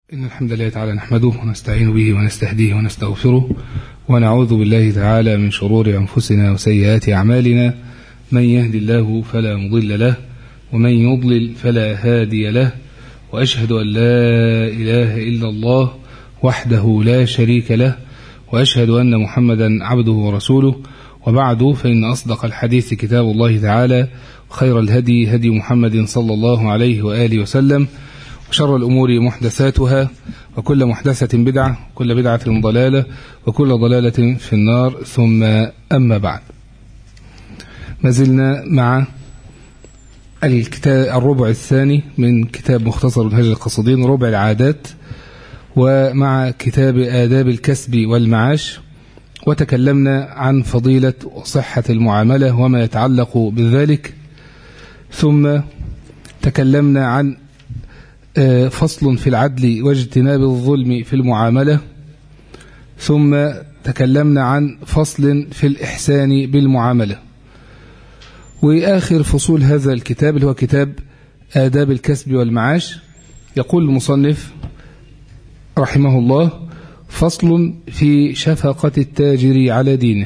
إن الحمد لله تعالى نحمده ونستعين به ونستهديه ونستغفره ونعوذ بالله تعالى من شرور أنفسنا وسيئات أعمالنا من يهد الله فلا مضل له ومن يضلل فلا هادي له وأشهد أن لا إله إلا الله وحده لا شريك له وأشهد أن محمدا عبده ورسوله وبعد فإن أصدق الحديث كتاب الله تعالى وخير الهدي هدي محمد صلى الله عليه وآله وسلم وشر الأمور محدثاتها وكل محدثة بدعة وكل بدعة ضلالة وكل ضلالة في النار ثم أما بعد ما زلنا مع الكتاب الربع الثاني من كتاب مختصر منهج القصدين ربع العادات ومع كتاب آداب الكسب والمعاش وتكلمنا عن فضيلة وصحة المعاملة وما يتعلق بذلك ثم تكلمنا عن فصل في العدل واجتناب الظلم في المعاملة ثم تكلمنا عن فصل في الإحسان بالمعاملة وآخر فصول هذا الكتاب اللي هو كتاب آداب الكسب والمعاش يقول المصنف رحمه الله فصل في شفقة التاجر على دينه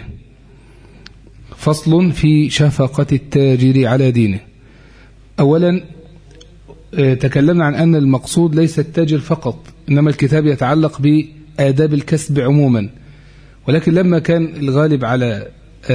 فصل في شفقة التاجر على دينه أولا تكلمنا عن أن المقصود ليس التاجر فقط إنما الكتاب يتعلق بآداب الكسب عموما ولكن لما كان الغالب على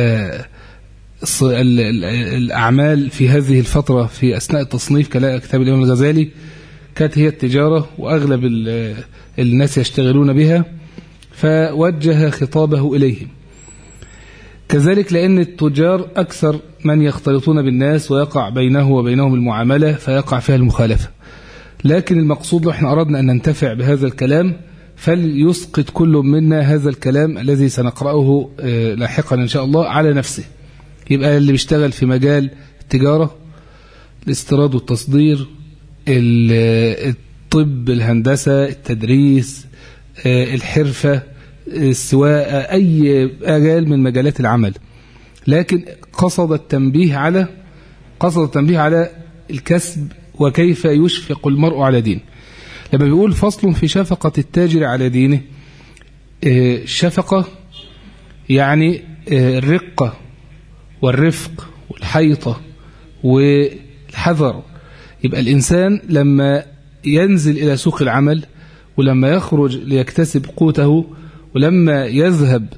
الأعمال في هذه الفترة في أثناء التصنيف كتاب الإمام الغزالي كانت هي التجارة وأغلب الناس يشتغلون بها فوجه خطابه إليهم كذلك لأن التجار أكثر من يختلطون بالناس ويقع بينه وبينهم المعاملة فيقع فيها المخالفة لكن المقصود لو احنا أردنا أن ننتفع بهذا الكلام فليسقط كل منا هذا الكلام الذي سنقرأه لاحقا إن شاء الله على نفسه يبقى اللي بيشتغل في مجال التجارة الاستيراد والتصدير الطب الهندسة التدريس الحرفة السواقة أي مجال من مجالات العمل لكن قصد التنبيه على قصد التنبيه على الكسب وكيف يشفق المرء على دينه لما بيقول فصل في شفقة التاجر على دينه الشفقة يعني الرقة والرفق والحيطة والحذر يبقى الإنسان لما ينزل إلى سوق العمل ولما يخرج ليكتسب قوته ولما يذهب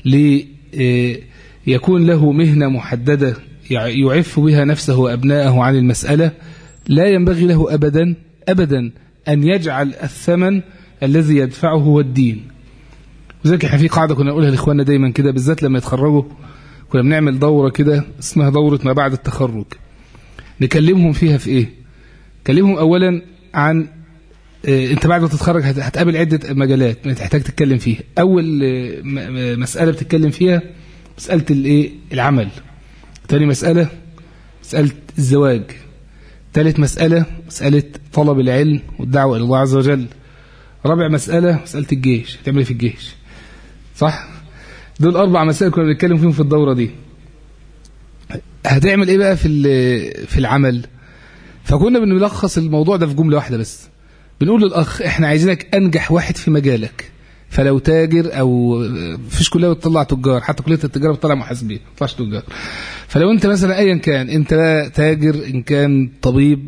ليكون له مهنة محددة يعف بها نفسه وأبناءه عن المسألة لا ينبغي له أبدا أبدا أن يجعل الثمن الذي يدفعه هو الدين وذلك احنا في قاعدة كنا نقولها لإخواننا دايما كده بالذات لما يتخرجوا كنا بنعمل دورة كده اسمها دورة ما بعد التخرج نكلمهم فيها في ايه نكلمهم أولا عن انت بعد ما تتخرج هتقابل عدة مجالات تحتاج تتكلم فيها اول مسألة بتتكلم فيها مسألة الايه العمل تاني مسألة مسألة الزواج ثالث مسألة مسألة طلب العلم والدعوة إلى الله عز وجل رابع مسألة مسألة الجيش هتعمل ايه في الجيش صح دول أربع مسائل كنا بنتكلم فيهم في الدورة دي هتعمل ايه بقى في في العمل فكنا بنلخص الموضوع ده في جملة واحدة بس بنقول للأخ احنا عايزينك أنجح واحد في مجالك فلو تاجر أو فيش كلية بتطلع تجار حتى كلية التجارة بتطلع محاسبين ما بتطلعش تجار فلو أنت مثلا أيا كان أنت تاجر إن كان طبيب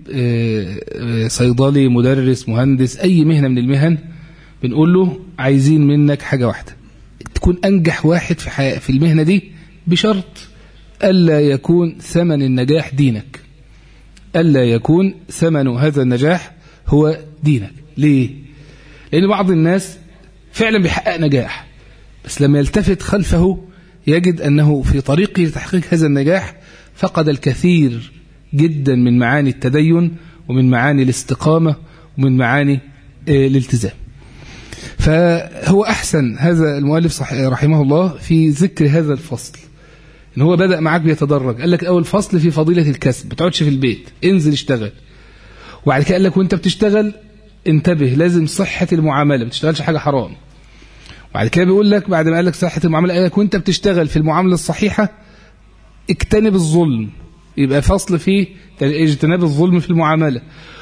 صيدلي مدرس مهندس أي مهنة من المهن بنقول له عايزين منك حاجة واحدة تكون أنجح واحد في, حي... في المهنة دي بشرط ألا يكون ثمن النجاح دينك ألا يكون ثمن هذا النجاح هو دينك ليه لأن بعض الناس فعلا بيحقق نجاح بس لما يلتفت خلفه يجد أنه في طريقه لتحقيق هذا النجاح فقد الكثير جدا من معاني التدين ومن معاني الاستقامة ومن معاني الالتزام فهو أحسن هذا المؤلف رحمه الله في ذكر هذا الفصل إن هو بدأ معاك بيتدرج قال لك أول فصل في فضيلة الكسب ما تقعدش في البيت انزل اشتغل وبعد كده قال لك وانت بتشتغل انتبه لازم صحة المعاملة ما تشتغلش حاجة حرام وبعد كده بيقول لك بعد ما قال لك صحة المعاملة قال لك وانت بتشتغل في المعاملة الصحيحة اجتنب الظلم يبقى فصل فيه اجتناب الظلم في المعاملة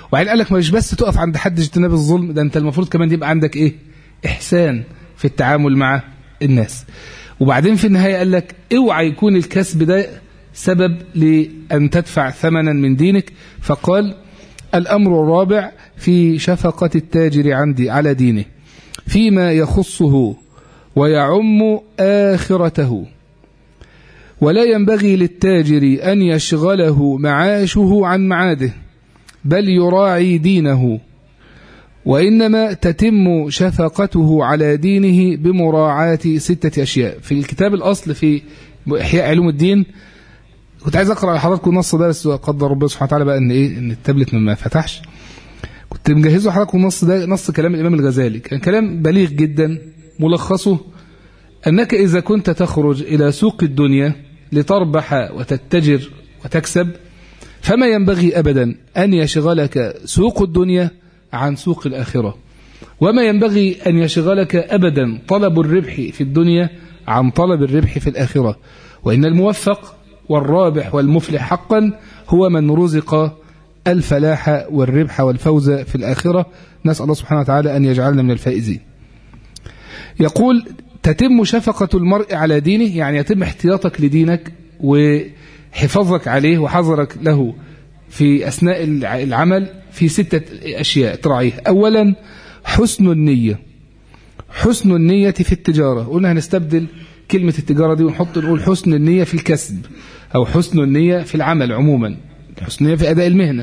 وبعدين قال لك مش بس تقف عند حد اجتناب الظلم ده انت المفروض كمان يبقى عندك ايه احسان في التعامل مع الناس وبعدين في النهايه قال لك اوعى يكون الكسب ده سبب لان تدفع ثمنا من دينك فقال الامر الرابع في شفقه التاجر عندي على دينه فيما يخصه ويعم اخرته ولا ينبغي للتاجر أن يشغله معاشه عن معاده بل يراعي دينه وإنما تتم شفقته على دينه بمراعاة ستة أشياء في الكتاب الأصل في إحياء علوم الدين كنت عايز أقرأ لحضراتكم النص ده بس قدر ربنا سبحانه وتعالى بقى إن إيه إن التابلت ما فتحش كنت مجهزه لحضراتكم النص ده نص كلام الإمام الغزالي كان كلام بليغ جدا ملخصه أنك إذا كنت تخرج إلى سوق الدنيا لتربح وتتجر وتكسب فما ينبغي أبدا أن يشغلك سوق الدنيا عن سوق الآخرة وما ينبغي أن يشغلك أبدا طلب الربح في الدنيا عن طلب الربح في الآخرة وإن الموفق والرابح والمفلح حقا هو من رزق الفلاح والربح والفوز في الآخرة نسأل الله سبحانه وتعالى أن يجعلنا من الفائزين يقول تتم شفقة المرء على دينه يعني يتم احتياطك لدينك وحفاظك عليه وحذرك له في أثناء العمل في ستة أشياء تراعيها أولا حسن النية حسن النية في التجارة قلنا هنستبدل كلمة التجارة دي ونحط نقول حسن النية في الكسب أو حسن النية في العمل عموما حسن النية في أداء المهنة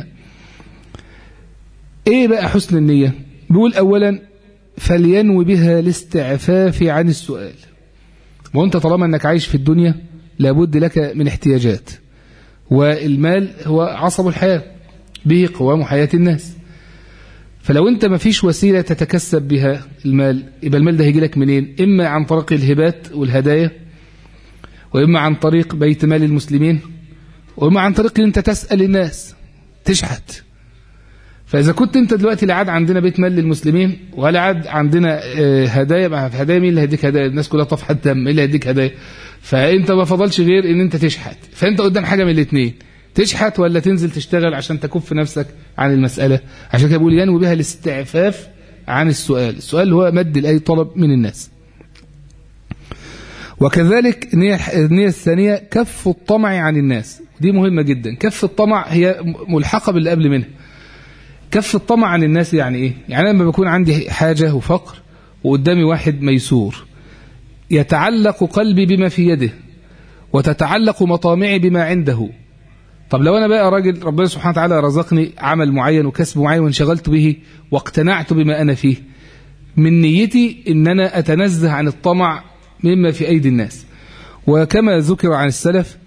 إيه بقى حسن النية بيقول أولا فلينوي بها الاستعفاف عن السؤال وانت طالما انك عايش في الدنيا لابد لك من احتياجات والمال هو عصب الحياة به قوام حياة الناس فلو انت ما فيش وسيلة تتكسب بها المال يبقى المال ده هيجي لك منين اما عن طريق الهبات والهدايا واما عن طريق بيت مال المسلمين واما عن طريق ان انت تسأل الناس تشحت فإذا كنت أنت دلوقتي لا عاد عندنا بيت مال للمسلمين ولا عاد عندنا هدايا بقى في هدايا مين اللي هيديك هدايا الناس كلها طفحة دم مين اللي هيديك هدايا فأنت ما فضلش غير إن أنت تشحت فأنت قدام حاجة من الاثنين تشحت ولا تنزل تشتغل عشان تكف نفسك عن المسألة عشان كده بيقول ينوي بها الاستعفاف عن السؤال السؤال هو مد لأي طلب من الناس وكذلك النية الثانية كف الطمع عن الناس دي مهمة جدا كف الطمع هي ملحقة باللي قبل منها كف الطمع عن الناس يعني ايه يعني لما بكون عندي حاجة وفقر وقدامي واحد ميسور يتعلق قلبي بما في يده وتتعلق مطامعي بما عنده طب لو انا بقى راجل ربنا سبحانه وتعالى رزقني عمل معين وكسب معين وانشغلت به واقتنعت بما انا فيه من نيتي ان انا اتنزه عن الطمع مما في ايدي الناس وكما ذكر عن السلف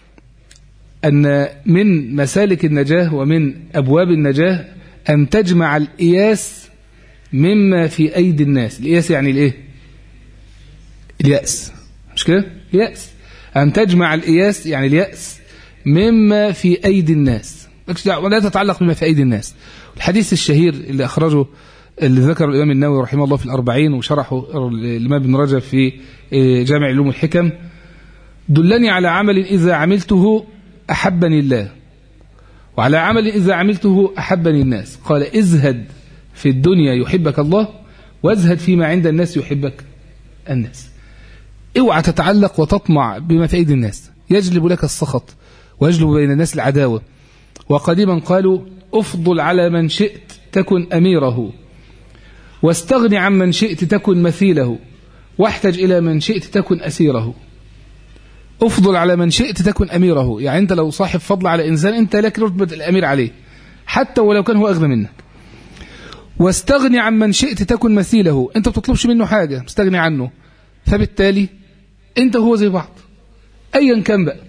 ان من مسالك النجاه ومن ابواب النجاه أن تجمع الإياس مما في أيدي الناس الإياس يعني الإيه اليأس مش كده اليأس أن تجمع الإياس يعني اليأس مما في أيدي الناس ولا تتعلق بما في أيدي الناس الحديث الشهير اللي أخرجه اللي ذكر الإمام النووي رحمه الله في الأربعين وشرحه الإمام ابن رجب في جامع علوم الحكم دلني على عمل إذا عملته أحبني الله وعلى عمل إذا عملته أحبني الناس قال ازهد في الدنيا يحبك الله وازهد فيما عند الناس يحبك الناس اوعى تتعلق وتطمع بما في أيدي الناس يجلب لك السخط ويجلب بين الناس العداوة وقديما قالوا افضل على من شئت تكن أميره واستغن عن من شئت تكن مثيله واحتج إلى من شئت تكن أسيره افضل على من شئت تكن أميره يعني أنت لو صاحب فضل على إنسان أنت لك رتبة الأمير عليه حتى ولو كان هو أغنى منك واستغني عن من شئت تكن مثيله أنت بتطلبش منه حاجة مستغني عنه فبالتالي أنت وهو زي بعض أيا كان بقى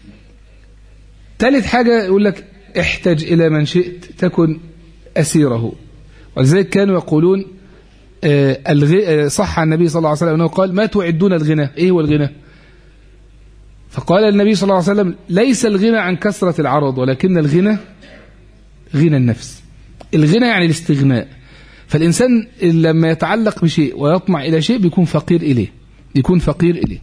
ثالث حاجة يقول لك احتج إلى من شئت تكن أسيره ولذلك كانوا يقولون آه صح عن النبي صلى الله عليه وسلم أنه قال ما تعدون الغنى إيه هو الغنى فقال النبي صلى الله عليه وسلم ليس الغنى عن كثرة العرض ولكن الغنى غنى النفس الغنى يعني الاستغناء فالإنسان لما يتعلق بشيء ويطمع إلى شيء بيكون فقير إليه يكون فقير إليه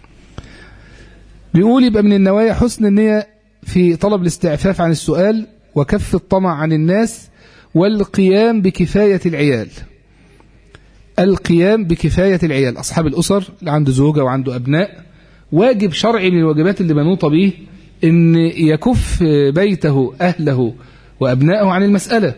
بيقول يبقى من النوايا حسن النية في طلب الاستعفاف عن السؤال وكف الطمع عن الناس والقيام بكفاية العيال القيام بكفاية العيال أصحاب الأسر اللي عنده زوجة وعنده أبناء واجب شرعي من الواجبات اللي منوط به أن يكف بيته أهله وأبنائه عن المسألة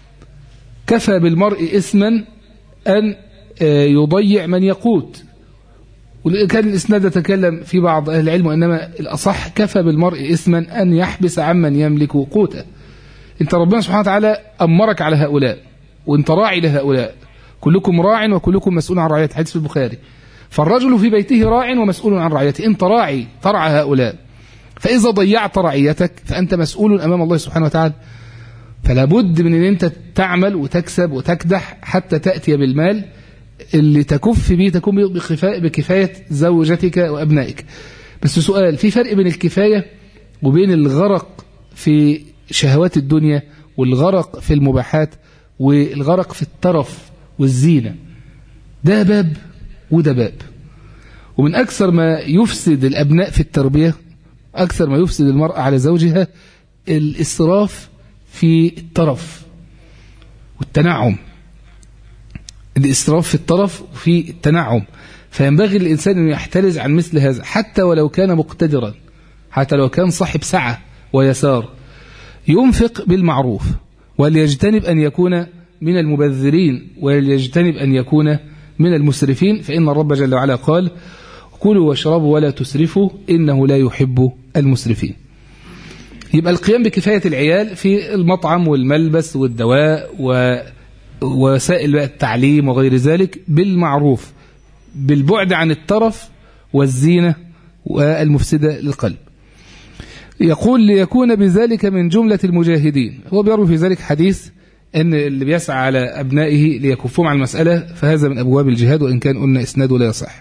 كفى بالمرء إثما أن يضيع من يقوت وكان الإسناد تكلم في بعض أهل العلم وإنما الأصح كفى بالمرء إثما أن يحبس عمن يملك قوته أنت ربنا سبحانه وتعالى أمرك على هؤلاء وأنت راعي لهؤلاء كلكم راع وكلكم مسؤول عن رعيته حديث في البخاري فالرجل في بيته راع ومسؤول عن رعيته أنت راعي ترعى هؤلاء فإذا ضيعت رعيتك فأنت مسؤول أمام الله سبحانه وتعالى فلا بد من أن أنت تعمل وتكسب وتكدح حتى تأتي بالمال اللي تكف به تكون بكفاية زوجتك وأبنائك بس سؤال في فرق بين الكفاية وبين الغرق في شهوات الدنيا والغرق في المباحات والغرق في الترف والزينة ده باب وده باب ومن أكثر ما يفسد الأبناء في التربية أكثر ما يفسد المرأة على زوجها الإسراف في الترف والتنعم الإسراف في الطرف وفي التنعم فينبغي الإنسان أن يحترز عن مثل هذا حتى ولو كان مقتدرا حتى لو كان صاحب سعة ويسار ينفق بالمعروف وليجتنب أن يكون من المبذرين وليجتنب أن يكون من المسرفين فإن الرب جل وعلا قال كلوا واشربوا ولا تسرفوا إنه لا يحب المسرفين يبقى القيام بكفاية العيال في المطعم والملبس والدواء ووسائل التعليم وغير ذلك بالمعروف بالبعد عن الترف والزينة والمفسدة للقلب يقول ليكون بذلك من جملة المجاهدين هو بيروي في ذلك حديث أن اللي بيسعى على أبنائه ليكفهم عن المسألة فهذا من أبواب الجهاد وإن كان قلنا إسناده لا يصح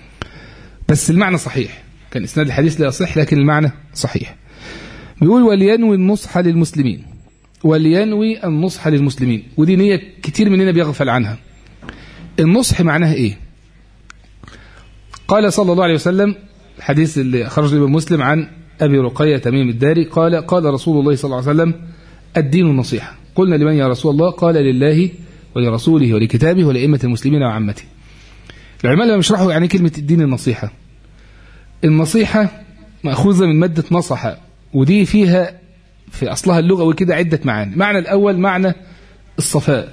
بس المعنى صحيح كان إسناد الحديث لا يصح لكن المعنى صحيح بيقول ولينوي النصح للمسلمين ولينوي النصح للمسلمين ودي نية كتير مننا بيغفل عنها النصح معناها إيه قال صلى الله عليه وسلم الحديث اللي خرج ابن مسلم عن أبي رقية تميم الداري قال قال رسول الله صلى الله عليه وسلم الدين النصيحة قلنا لمن يا رسول الله قال لله ولرسوله ولكتابه ولأئمة المسلمين وعامته العلماء لما يشرحوا يعني كلمة الدين النصيحة النصيحة مأخوذة من مادة نصح ودي فيها في أصلها اللغوي كده عدة معاني معنى الأول معنى الصفاء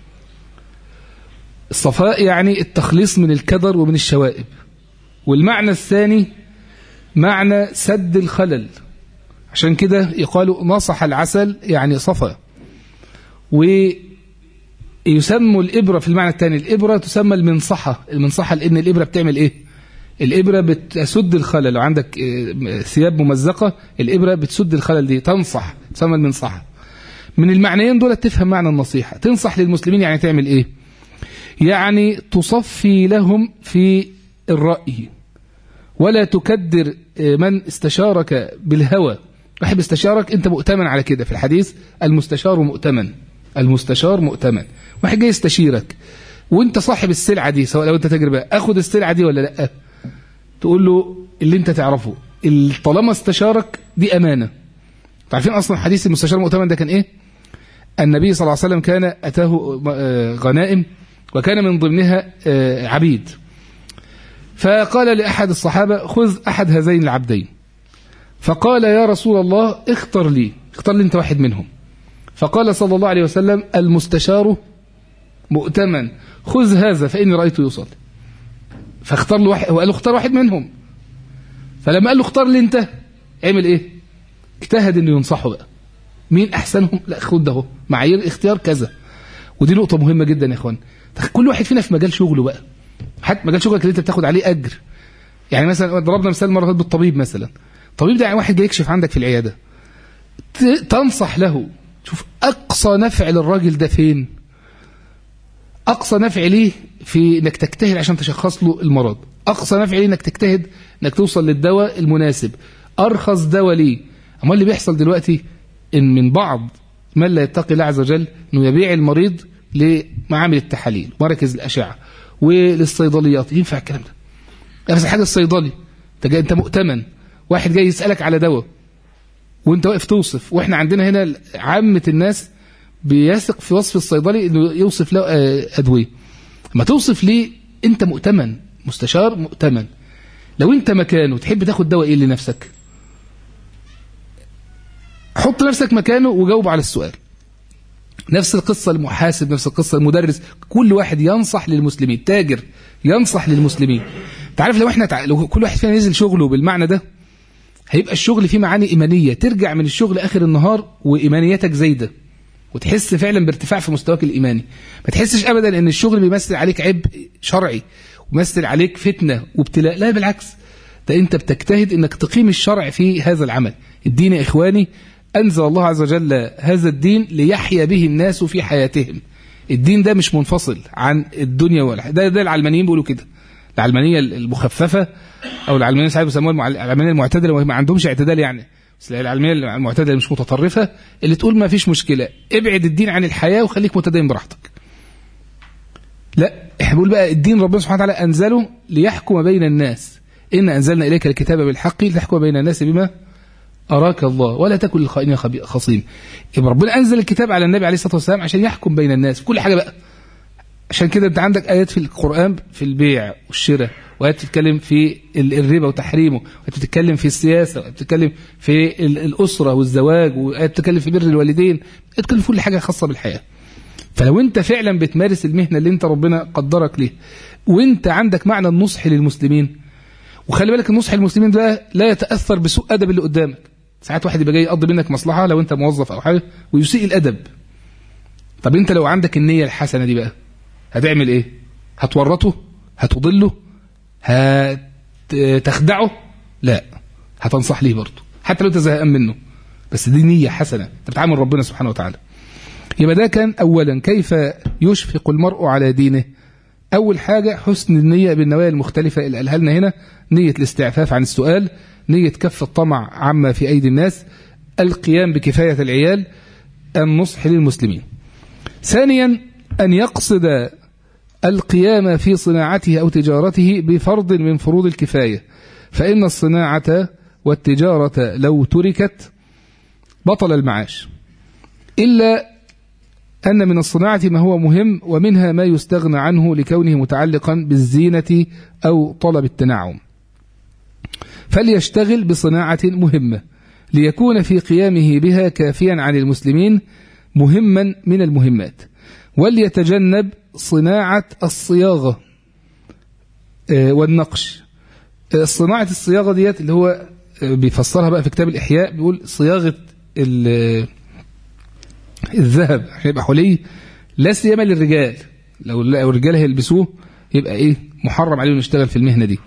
الصفاء يعني التخليص من الكدر ومن الشوائب والمعنى الثاني معنى سد الخلل عشان كده يقالوا نصح العسل يعني صفى ويسموا الإبرة في المعنى الثاني الإبرة تسمى المنصحة المنصحة لأن الإبرة بتعمل إيه الإبرة بتسد الخلل لو عندك ثياب ممزقة الإبرة بتسد الخلل دي تنصح تسمى المنصحة من المعنيين دول تفهم معنى النصيحة تنصح للمسلمين يعني تعمل إيه يعني تصفي لهم في الرأي ولا تكدر من استشارك بالهوى واحد استشارك انت مؤتمن على كده في الحديث المستشار مؤتمن المستشار مؤتمن واحد جاي يستشيرك وانت صاحب السلعة دي سواء لو انت تجربة اخد السلعة دي ولا لا تقول له اللي انت تعرفه طالما استشارك دي امانة عارفين اصلا حديث المستشار المؤتمن ده كان ايه النبي صلى الله عليه وسلم كان اتاه غنائم وكان من ضمنها عبيد فقال لأحد الصحابة خذ أحد هذين العبدين فقال يا رسول الله اختر لي اختر لي انت واحد منهم فقال صلى الله عليه وسلم المستشار مؤتمن خذ هذا فإني رأيته يصلي فاختار له واحد وقال له اختار واحد منهم فلما قال له اختار لي انت عمل ايه اجتهد انه ينصحه بقى مين احسنهم لا خد ده معايير اختيار كذا ودي نقطة مهمة جدا يا اخوان كل واحد فينا في مجال شغله بقى حتى مجال شغلك اللي انت بتاخد عليه اجر يعني مثلا ضربنا مثال مره بالطبيب مثلا الطبيب ده يعني واحد جاي يكشف عندك في العياده تنصح له شوف اقصى نفع للراجل ده فين اقصى نفع ليه في انك تجتهد عشان تشخص له المرض اقصى نفع ليه انك تجتهد انك توصل للدواء المناسب ارخص دواء ليه اما اللي بيحصل دلوقتي ان من بعض من لا يتقي الله عز وجل انه يبيع المريض لمعامل التحاليل ومراكز الاشعه وللصيدليات ينفع الكلام ده بس حاجه الصيدلي انت جاي انت مؤتمن واحد جاي يسالك على دواء وانت واقف توصف واحنا عندنا هنا عامه الناس بيثق في وصف الصيدلي انه يوصف له آه، ادويه ما توصف ليه انت مؤتمن مستشار مؤتمن لو انت مكانه تحب تاخد دواء ايه لنفسك حط نفسك مكانه وجاوب على السؤال نفس القصة المحاسب نفس القصة المدرس كل واحد ينصح للمسلمين تاجر ينصح للمسلمين تعرف لو احنا تع... لو كل واحد فينا نزل شغله بالمعنى ده هيبقى الشغل فيه معاني إيمانية ترجع من الشغل آخر النهار وإيمانيتك زايدة وتحس فعلا بارتفاع في مستواك الإيماني ما تحسش أبدا أن الشغل بيمثل عليك عبء شرعي ومثل عليك فتنة وابتلاء لا بالعكس ده أنت بتجتهد أنك تقيم الشرع في هذا العمل الدين يا إخواني أنزل الله عز وجل هذا الدين ليحيا به الناس في حياتهم الدين ده مش منفصل عن الدنيا ولا ده ده العلمانيين بيقولوا كده العلمانية المخففة أو العلمانية ساعات بيسموها العلمانية المعتدلة وهي ما عندهمش اعتدال يعني بس العلمانية المعتدلة مش متطرفة اللي تقول ما فيش مشكلة ابعد الدين عن الحياة وخليك متدين براحتك لا احنا بنقول بقى الدين ربنا سبحانه وتعالى أنزله ليحكم بين الناس إن أنزلنا إليك الكتاب بالحق لتحكم بين الناس بما أراك الله ولا تكن للخائنين خصيم يبقى ربنا أنزل الكتاب على النبي عليه الصلاة والسلام عشان يحكم بين الناس في كل حاجة بقى عشان كده انت عندك آيات في القرآن في البيع والشراء وآيات بتتكلم في الربا وتحريمه وآيات بتتكلم في السياسة وآيات بتتكلم في الأسرة والزواج وآيات بتتكلم في بر الوالدين بتتكلم في كل حاجة خاصة بالحياة فلو انت فعلا بتمارس المهنة اللي انت ربنا قدرك ليه وانت عندك معنى النصح للمسلمين وخلي بالك النصح للمسلمين ده لا يتأثر بسوء أدب اللي قدامك ساعات واحد يبقى جاي يقضي منك مصلحة لو انت موظف او حاجة ويسيء الادب طب انت لو عندك النية الحسنة دي بقى هتعمل ايه هتورطه هتضله هتخدعه لا هتنصح ليه برضه حتى لو انت زهقان منه بس دي نية حسنة انت بتعامل ربنا سبحانه وتعالى يبقى ده كان اولا كيف يشفق المرء على دينه اول حاجة حسن النية بالنوايا المختلفة اللي قالها لنا هنا نية الاستعفاف عن السؤال نية كف الطمع عما في أيدي الناس القيام بكفاية العيال النصح للمسلمين ثانيا أن يقصد القيام في صناعته أو تجارته بفرض من فروض الكفاية فإن الصناعة والتجارة لو تركت بطل المعاش إلا أن من الصناعة ما هو مهم ومنها ما يستغنى عنه لكونه متعلقا بالزينة أو طلب التنعم فليشتغل بصناعة مهمة ليكون في قيامه بها كافيا عن المسلمين مهما من المهمات وليتجنب صناعة الصياغة والنقش صناعة الصياغة ديت اللي هو بيفسرها بقى في كتاب الإحياء بيقول صياغة الذهب عشان يبقى حلي لا سيما للرجال لو الرجال هيلبسوه يبقى ايه محرم عليهم يشتغل في المهنة دي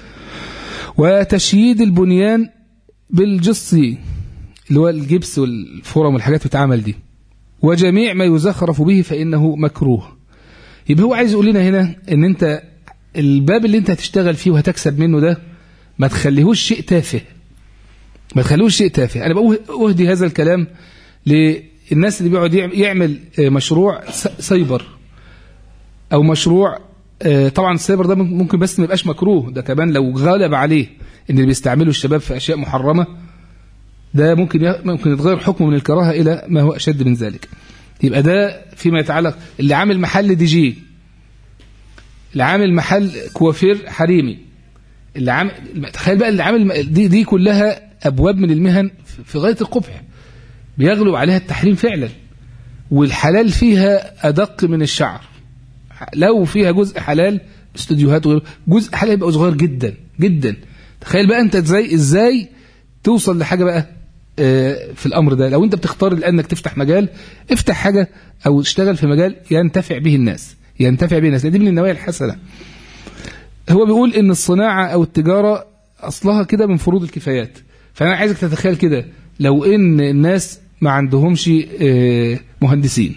وتشييد البنيان بالجص اللي هو الجبس والفرم والحاجات بتتعمل دي وجميع ما يزخرف به فإنه مكروه يبقى هو عايز يقول لنا هنا ان انت الباب اللي انت هتشتغل فيه وهتكسب منه ده ما تخليهوش شيء تافه ما تخليهوش شيء تافه انا بأهدي هذا الكلام للناس اللي بيقعد يعمل مشروع سايبر او مشروع طبعا السايبر ده ممكن بس ما يبقاش مكروه ده كمان لو غلب عليه ان اللي بيستعمله الشباب في اشياء محرمه ده ممكن ممكن يتغير حكمه من الكراهه الى ما هو اشد من ذلك يبقى ده فيما يتعلق اللي عامل محل دي جي اللي عامل محل كوافير حريمي اللي عامل تخيل بقى اللي عامل دي دي كلها ابواب من المهن في غايه القبح بيغلب عليها التحريم فعلا والحلال فيها ادق من الشعر لو فيها جزء حلال استوديوهات وغيره جزء حلال يبقى صغير جدا جدا تخيل بقى انت ازاي ازاي توصل لحاجه بقى في الامر ده لو انت بتختار الان انك تفتح مجال افتح حاجه او اشتغل في مجال ينتفع به الناس ينتفع به الناس دي من النوايا الحسنه هو بيقول ان الصناعه او التجاره اصلها كده من فروض الكفايات فانا عايزك تتخيل كده لو ان الناس ما عندهمش مهندسين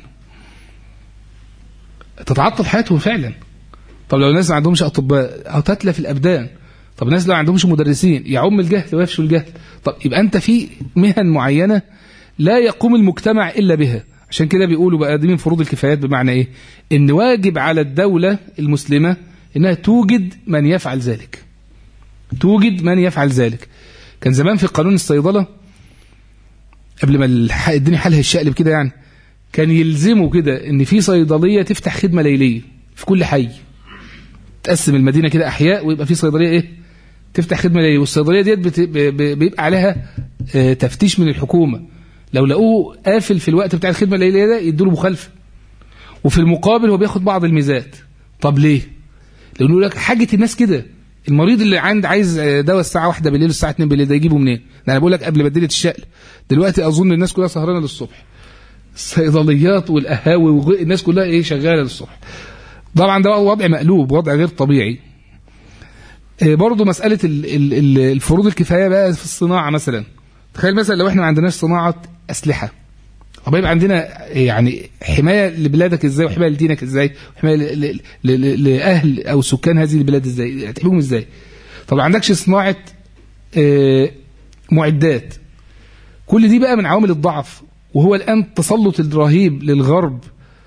تتعطل حياتهم فعلا طب لو الناس ما عندهمش اطباء او تتلف الابدان طب الناس لو ما عندهمش مدرسين يعم الجهل ويفشل الجهل طب يبقى انت في مهن معينه لا يقوم المجتمع الا بها عشان كده بيقولوا بقى دي من فروض الكفايات بمعنى ايه ان واجب على الدوله المسلمه انها توجد من يفعل ذلك توجد من يفعل ذلك كان زمان في قانون الصيدله قبل ما الدنيا حالها الشقلب كده يعني كان يلزمه كده ان في صيدليه تفتح خدمه ليليه في كل حي تقسم المدينه كده احياء ويبقى في صيدليه ايه تفتح خدمه ليليه والصيدليه ديت بت- ب- ب- بيبقى عليها آه، تفتيش من الحكومه لو لقوه قافل في الوقت بتاع الخدمه الليليه ده يدوا له مخالفه وفي المقابل هو بياخد بعض الميزات طب ليه لانه يقول لك حاجه الناس كده المريض اللي عند عايز آه، دواء الساعه واحدة بالليل والساعه 2 بالليل ده يجيبه منين ده انا بقول لك قبل بديله الشقل دلوقتي اظن الناس كلها سهرانه للصبح الصيدليات والقهاوي وغ- الناس كلها ايه شغاله للصبح طبعا ده وضع مقلوب وضع غير طبيعي آه، برضه مساله ال- ال- ال- الفروض الكفايه بقى في الصناعه مثلا تخيل مثلا لو احنا ما عندناش صناعه اسلحه طب يبقى عندنا يعني حمايه لبلادك ازاي وحمايه لدينك ازاي وحمايه ل- ل- ل- لاهل او سكان هذه البلاد ازاي هتحميهم ازاي طب ما عندكش صناعه آه، معدات كل دي بقى من عوامل الضعف وهو الان تسلط الرهيب للغرب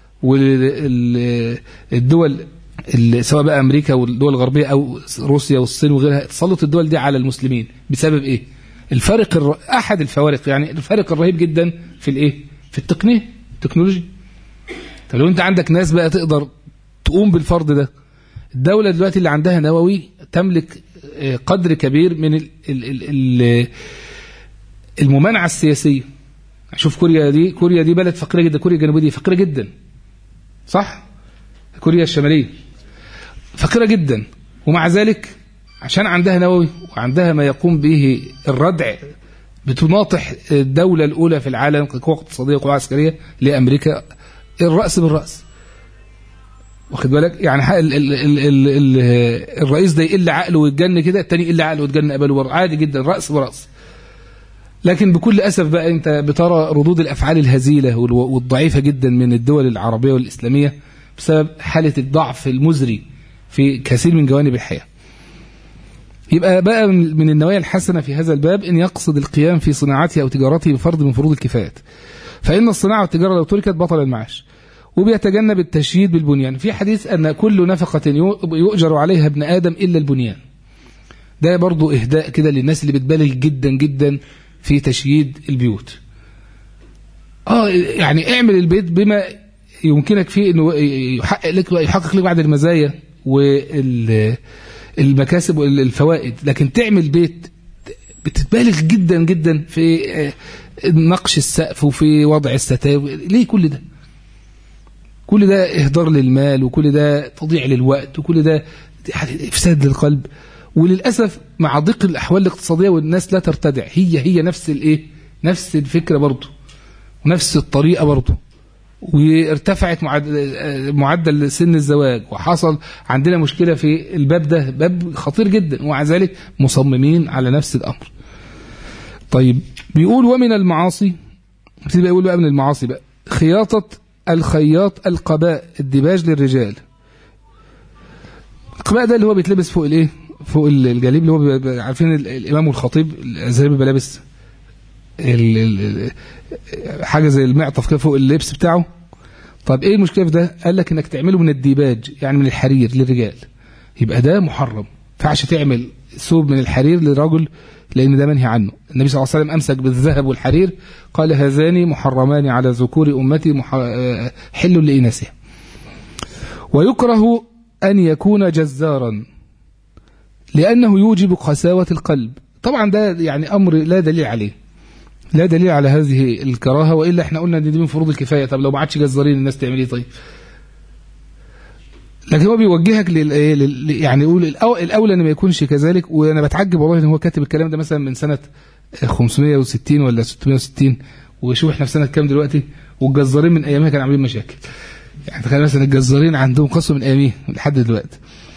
والدول سواء بقى امريكا والدول الغربيه او روسيا والصين وغيرها تسلط الدول دي على المسلمين بسبب ايه؟ الفرق الر... احد الفوارق يعني الفرق الرهيب جدا في الايه؟ في التقنيه التكنولوجي طب لو انت عندك ناس بقى تقدر تقوم بالفرض ده الدوله دلوقتي اللي عندها نووي تملك آه، قدر كبير من ال... ال... ال... ال... الممانعه السياسيه شوف كوريا دي كوريا دي بلد فقيره جدا كوريا الجنوبيه دي فقيره جدا صح كوريا الشماليه فقيره جدا ومع ذلك عشان عندها نووي وعندها ما يقوم به الردع بتناطح الدولة الأولى في العالم كقوة اقتصادية وقوة عسكرية لأمريكا الرأس بالرأس واخد بالك يعني حق ال ال ال ال ال الرئيس ده يقل عقله ويتجن كده التاني يقل عقله ويتجن قبله برضه عادي جدا رأس برأس لكن بكل أسف بقى أنت بترى ردود الأفعال الهزيلة والو- والضعيفة جدا من الدول العربية والإسلامية بسبب حالة الضعف المزري في كثير من جوانب الحياة يبقى بقى من من النوايا الحسنة في هذا الباب أن يقصد القيام في صناعته أو تجارته بفرض من فروض الكفايات فإن الصناعة والتجارة لو تركت بطل المعاش وبيتجنب التشييد بالبنيان في حديث أن كل نفقة يو- يؤجر عليها ابن آدم إلا البنيان ده برضو إهداء كده للناس اللي بتبالغ جدا جدا في تشييد البيوت اه يعني اعمل البيت بما يمكنك فيه انه يحقق لك يحقق لك بعض المزايا والمكاسب والفوائد لكن تعمل بيت بتتبالغ جدا جدا في آه، نقش السقف وفي وضع الستاير ليه كل ده كل ده اهدار للمال وكل ده تضييع للوقت وكل ده افساد للقلب وللاسف مع ضيق الاحوال الاقتصاديه والناس لا ترتدع هي هي نفس الايه نفس الفكره برضه ونفس الطريقه برضه وارتفعت معدل, معدل سن الزواج وحصل عندنا مشكله في الباب ده باب خطير جدا ومع ذلك مصممين على نفس الامر طيب بيقول ومن المعاصي بقى يقول بقى من المعاصي بقى خياطه الخياط القباء الديباج للرجال القباء ده اللي هو بيتلبس فوق الايه فوق الجليب اللي هو بيبقى عارفين ال- الامام والخطيب زي بيبقى لابس ال- ال- ال- حاجه زي المعطف كده فوق اللبس بتاعه طب ايه المشكله في ده قال لك انك تعمله من الديباج يعني من الحرير للرجال يبقى ده محرم ما ينفعش تعمل ثوب من الحرير للرجل لان ده منهي عنه النبي صلى الله عليه وسلم امسك بالذهب والحرير قال هذان محرمان على ذكور امتي مح... آه، حل لاناثها ويكره ان يكون جزارا لانه يوجب قساوه القلب طبعا ده يعني امر لا دليل عليه لا دليل على هذه الكراهه والا احنا قلنا ان دي من فروض الكفايه طب لو ما عادش جزارين الناس تعمل ايه طيب لكن هو بيوجهك لل إيه؟ لل- يعني يقول الأو- الاولى ان ما يكونش كذلك وانا بتعجب والله ان هو كاتب الكلام ده مثلا من سنه 560 ولا 660 وشوف احنا في سنه كام دلوقتي والجزارين من ايامها كانوا عاملين مشاكل يعني تخيل مثلا الجزارين عندهم قسوه من اياميه لحد دلوقتي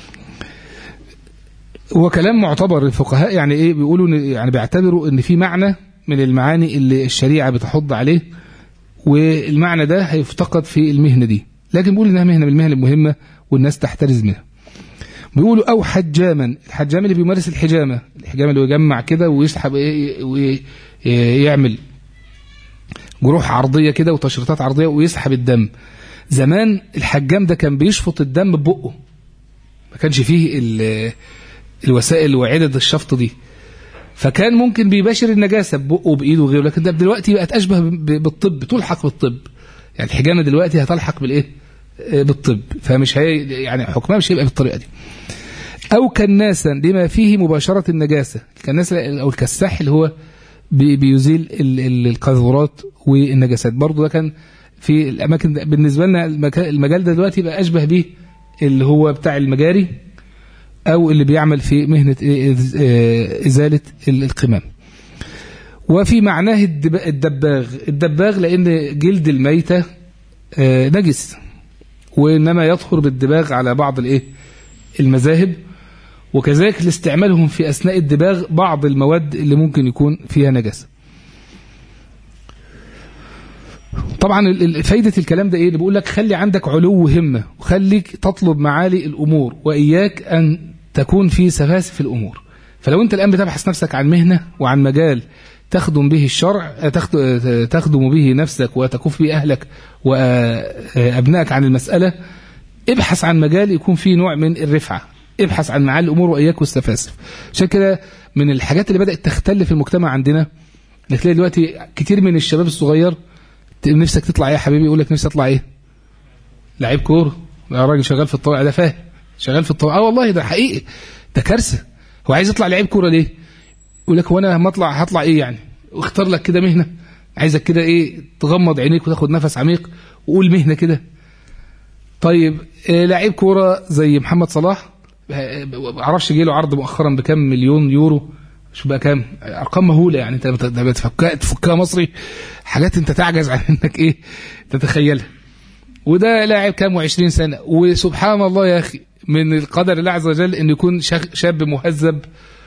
هو كلام معتبر الفقهاء يعني ايه بيقولوا إن- يعني بيعتبروا ان في معنى من المعاني اللي الشريعه بتحض عليه والمعنى ده هيفتقد في المهنه دي لكن بيقول انها مهنه من المهن المهمه والناس تحترز منها بيقولوا او حجاما الحجام اللي بيمارس الحجامه الحجامه اللي يجمع كده ويسحب إيه- وي- يعمل جروح عرضيه كده وتشريطات عرضيه ويسحب الدم زمان الحجام ده كان بيشفط الدم ببقه ما كانش فيه ال- الوسائل وعدد الشفط دي فكان ممكن بيباشر النجاسه ببقه وبايده وغيره لكن ده دلوقتي بقت اشبه ب- بالطب تلحق بالطب يعني الحجامة دلوقتي هتلحق بالإيه بالطب فمش هي يعني حكمها مش هيبقى بالطريقة دي أو كناسا لما فيه مباشرة النجاسة الكناس أو الكساح اللي هو بيزيل القاذورات والنجاسات برضه ده كان في الأماكن بالنسبة لنا المجال ده دلوقتي بقى أشبه به اللي هو بتاع المجاري أو اللي بيعمل في مهنة إزالة القمام وفي معناه الدباغ الدباغ لأن جلد الميتة نجس وإنما يطهر بالدباغ على بعض الإيه المذاهب وكذلك لاستعمالهم في أثناء الدباغ بعض المواد اللي ممكن يكون فيها نجاسة طبعا فايدة الكلام ده ايه اللي بيقول لك خلي عندك علو همة وخليك تطلب معالي الأمور وإياك أن تكون في سفاسف الأمور فلو أنت الآن بتبحث نفسك عن مهنة وعن مجال تخدم به الشرع تخدم به نفسك وتكف به أهلك وأبنائك عن المسألة ابحث عن مجال يكون فيه نوع من الرفعة ابحث عن معالي الأمور وإياك والسفاسف عشان كده من الحاجات اللي بدأت تختل في المجتمع عندنا تلاقي دلوقتي كتير من الشباب الصغير نفسك تطلع ايه يا حبيبي يقول لك نفسي اطلع ايه لعيب كوره يا راجل شغال في الطوارئ ده فاهم شغال في الطوارئ اه والله ده حقيقي ده كارثه هو عايز يطلع لعيب كوره ليه يقول لك هو انا لما اطلع هطلع ايه يعني واختار لك كده مهنه عايزك كده ايه تغمض عينيك وتاخد نفس عميق وقول مهنه كده طيب آه لعيب كوره زي محمد صلاح ما اعرفش جه له عرض مؤخرا بكام مليون يورو شو بقى كام ارقام مهوله يعني انت بتفكها تفكها مصري حاجات انت تعجز عن انك ايه تتخيلها وده لاعب كام و20 سنه وسبحان الله يا اخي من القدر الله عز وجل ان يكون شاب مهذب